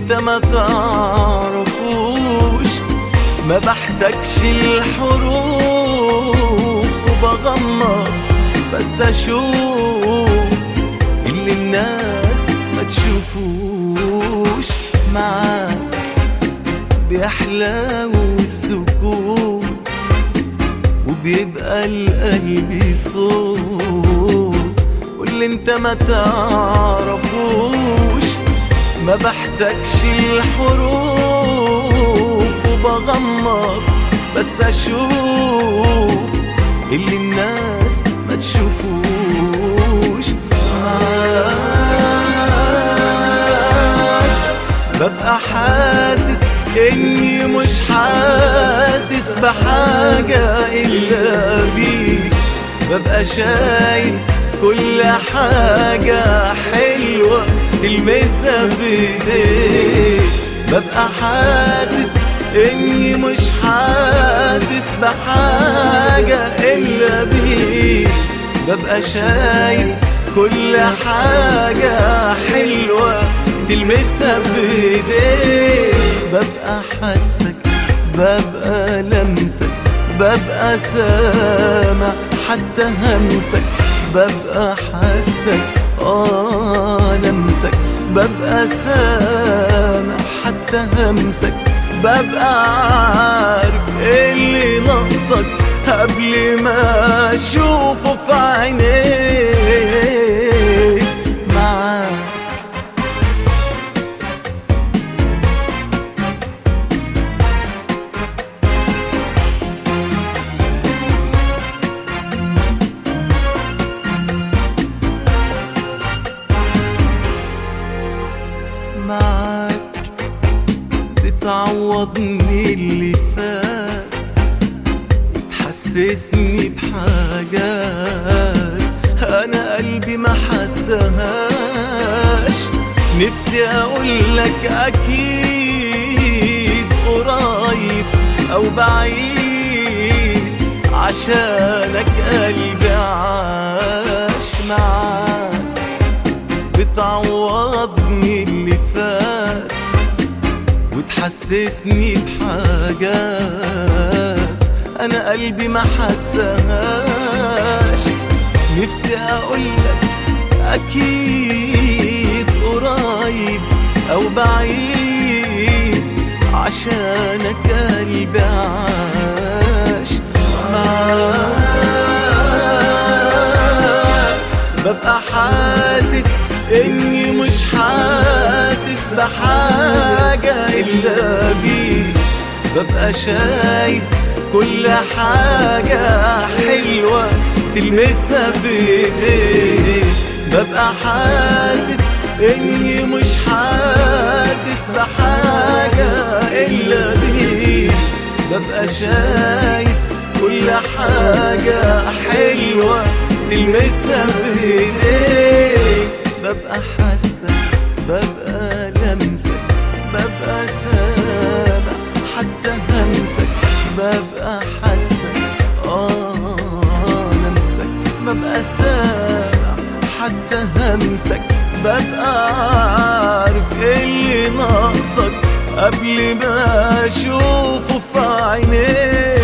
انت ما تعرفوش ما بحتاجش الحروف وبغمض بس اشوف اللي الناس ما تشوفوش معاك بيحلى السكوت وبيبقى القلب صوت واللي انت ما تعرفوش ما بحتاجش الحروف وبغمض بس اشوف اللي الناس ما تشوفوش معاك ببقى حاسس اني مش حاسس بحاجة الا بيك ببقى شايف كل حاجة حلوة تلمسها بايديك ببقى حاسس اني مش حاسس بحاجة الا بيك ببقى شايف كل حاجة حلوة تلمسها بايديك ببقى حاسك ببقى لمسك ببقى سامع حتى همسك ببقى حاسك اه لمسك ببقى سامع حتى همسك ببقى عارف ايه اللي ناقصك قبل ما اشوفه في عينيك معاك معاك بتعوضني اللي فات وتحسسني بحاجات انا قلبي ما حسهاش نفسي اقولك اكيد قريب او بعيد عشانك قلبي عاش معاك بتعوضني اللي فات وتحسسني بحاجات انا قلبي ما حسهاش نفسي اقولك اكيد قريب او بعيد عشانك قلبي عاش معاك ببقى حاسس اني مش حاسس بحاجة الا بيك ببقى شايف كل حاجة حلوة تلمسها بايديك ببقى حاسس اني مش حاسس بحاجة الا بيك ببقى شايف كل حاجة حلوة تلمسها بايديك ببقى حاسك ببقى لمسك ببقى سامع حتى همسك ببقى حاسك اه لمسك ببقى سامع حتى همسك ببقى عارف ايه اللي ناقصك قبل ما اشوفه في عينيك